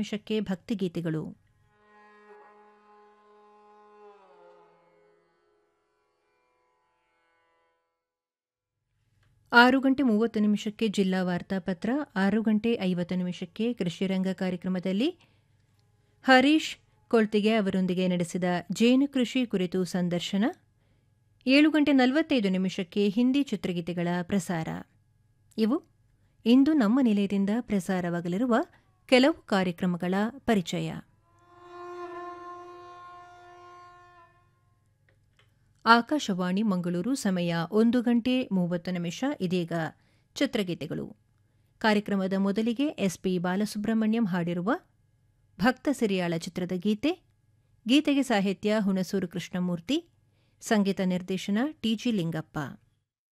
ನಿಮಿಷಕ್ಕೆ ಭಕ್ತಿಗೀತೆಗಳು ಆರು ಗಂಟೆ ಮೂವತ್ತು ನಿಮಿಷಕ್ಕೆ ಜಿಲ್ಲಾ ವಾರ್ತಾಪತ್ರ ಆರು ಗಂಟೆ ಐವತ್ತು ನಿಮಿಷಕ್ಕೆ ಕೃಷಿರಂಗ ಕಾರ್ಯಕ್ರಮದಲ್ಲಿ ಹರೀಶ್ ಕೊಳ್ತಿಗೆ ಅವರೊಂದಿಗೆ ನಡೆಸಿದ ಜೇನು ಕೃಷಿ ಕುರಿತು ಸಂದರ್ಶನ ಏಳು ಗಂಟೆ ನಲವತ್ತೈದು ನಿಮಿಷಕ್ಕೆ ಹಿಂದಿ ಚಿತ್ರಗೀತೆಗಳ ಪ್ರಸಾರ ಇವು ಇಂದು ನಮ್ಮ ನಿಲಯದಿಂದ ಪ್ರಸಾರವಾಗಲಿರುವ ಕೆಲವು ಕಾರ್ಯಕ್ರಮಗಳ ಪರಿಚಯ ಆಕಾಶವಾಣಿ ಮಂಗಳೂರು ಸಮಯ ಒಂದು ಗಂಟೆ ಮೂವತ್ತು ನಿಮಿಷ ಇದೀಗ ಚಿತ್ರಗೀತೆಗಳು ಕಾರ್ಯಕ್ರಮದ ಮೊದಲಿಗೆ ಎಸ್ಪಿ ಬಾಲಸುಬ್ರಹ್ಮಣ್ಯಂ ಹಾಡಿರುವ ಭಕ್ತ ಸಿರಿಯಾಳ ಚಿತ್ರದ ಗೀತೆ ಗೀತೆಗೆ ಸಾಹಿತ್ಯ ಹುಣಸೂರು ಕೃಷ್ಣಮೂರ್ತಿ ಸಂಗೀತ ನಿರ್ದೇಶನ ಟಿಜಿ ಲಿಂಗಪ್ಪ